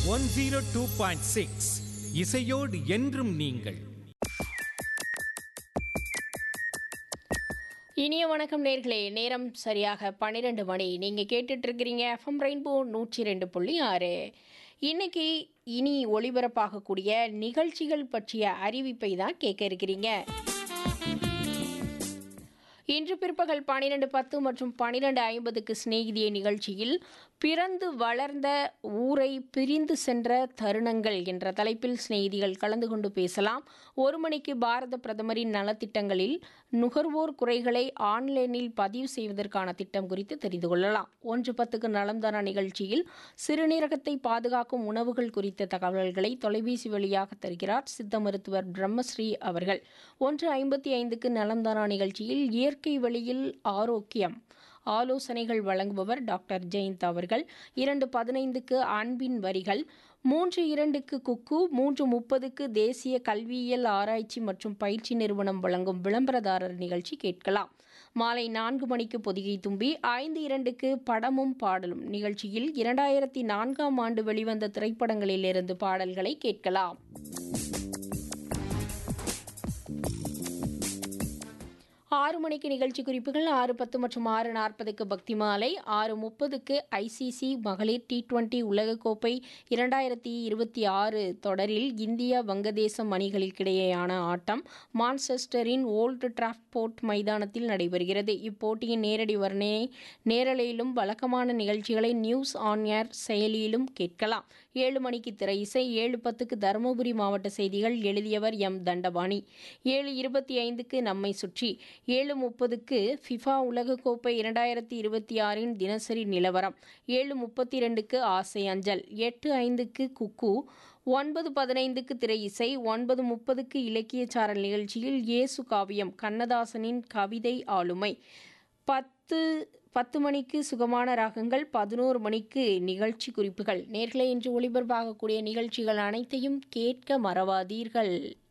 one zero two point six இசையோடு என்றும் நீங்கள் இனிய வணக்கம் நேர்களே நேரம் சரியாக பன்னிரெண்டு மணி நீங்கள் கேட்டுட்டு இருக்கிறீங்க எஃப்எம் ரெயின்போ நூற்றி ரெண்டு புள்ளி ஆறு இன்னைக்கு இனி ஒளிபரப்பாகக்கூடிய நிகழ்ச்சிகள் பற்றிய அறிவிப்பை தான் கேட்க இருக்கிறீங்க இன்று பிற்பகல் பன்னிரெண்டு பத்து மற்றும் பன்னிரெண்டு ஐம்பதுக்கு சிநேகிதிய நிகழ்ச்சியில் பிறந்து வளர்ந்த ஊரை பிரிந்து சென்ற தருணங்கள் என்ற தலைப்பில் சிநேகிதிகள் கலந்து கொண்டு பேசலாம் ஒரு மணிக்கு பாரத பிரதமரின் நலத்திட்டங்களில் நுகர்வோர் குறைகளை ஆன்லைனில் பதிவு செய்வதற்கான திட்டம் குறித்து தெரிந்து கொள்ளலாம் ஒன்று பத்துக்கு நலம்தானா நிகழ்ச்சியில் சிறுநீரகத்தை பாதுகாக்கும் உணவுகள் குறித்த தகவல்களை தொலைபேசி வழியாக தருகிறார் சித்த மருத்துவர் பிரம்மஸ்ரீ அவர்கள் ஒன்று ஐம்பத்தி ஐந்துக்கு நலம்தானா நிகழ்ச்சியில் இயற்கை வழியில் ஆரோக்கியம் ஆலோசனைகள் வழங்குபவர் டாக்டர் ஜெயந்த் அவர்கள் இரண்டு பதினைந்துக்கு அன்பின் வரிகள் மூன்று இரண்டுக்கு குக்கு மூன்று முப்பதுக்கு தேசிய கல்வியியல் ஆராய்ச்சி மற்றும் பயிற்சி நிறுவனம் வழங்கும் விளம்பரதாரர் நிகழ்ச்சி கேட்கலாம் மாலை நான்கு மணிக்கு பொதிகை தும்பி ஐந்து இரண்டுக்கு படமும் பாடலும் நிகழ்ச்சியில் இரண்டாயிரத்தி நான்காம் ஆண்டு வெளிவந்த திரைப்படங்களிலிருந்து பாடல்களை கேட்கலாம் ஆறு மணிக்கு நிகழ்ச்சி குறிப்புகள் ஆறு பத்து மற்றும் ஆறு நாற்பதுக்கு பக்தி மாலை ஆறு முப்பதுக்கு ஐசிசி மகளிர் டி டுவெண்டி உலகக்கோப்பை இரண்டாயிரத்தி இருபத்தி ஆறு தொடரில் இந்தியா வங்கதேசம் அணிகளுக்கிடையேயான ஆட்டம் மான்செஸ்டரின் ஓல்டு டிராஃப்போர்ட் மைதானத்தில் நடைபெறுகிறது இப்போட்டியின் நேரடி வர்ணனை நேரலையிலும் வழக்கமான நிகழ்ச்சிகளை நியூஸ் ஆன் ஏர் செயலியிலும் கேட்கலாம் ஏழு மணிக்கு திரை இசை ஏழு பத்துக்கு தருமபுரி மாவட்ட செய்திகள் எழுதியவர் எம் தண்டபாணி ஏழு இருபத்தி ஐந்துக்கு நம்மை சுற்றி ஏழு முப்பதுக்கு ஃபிஃபா உலகக்கோப்பை இரண்டாயிரத்தி இருபத்தி ஆறின் தினசரி நிலவரம் ஏழு முப்பத்தி ரெண்டுக்கு ஆசை அஞ்சல் எட்டு ஐந்துக்கு குக்கு ஒன்பது பதினைந்துக்கு திரை இசை ஒன்பது முப்பதுக்கு இலக்கிய சாரல் நிகழ்ச்சியில் இயேசு காவியம் கண்ணதாசனின் கவிதை ஆளுமை பத்து பத்து மணிக்கு சுகமான ராகங்கள் பதினோரு மணிக்கு நிகழ்ச்சி குறிப்புகள் நேர்களை இன்று ஒளிபரப்பாகக்கூடிய நிகழ்ச்சிகள் அனைத்தையும் கேட்க மறவாதீர்கள்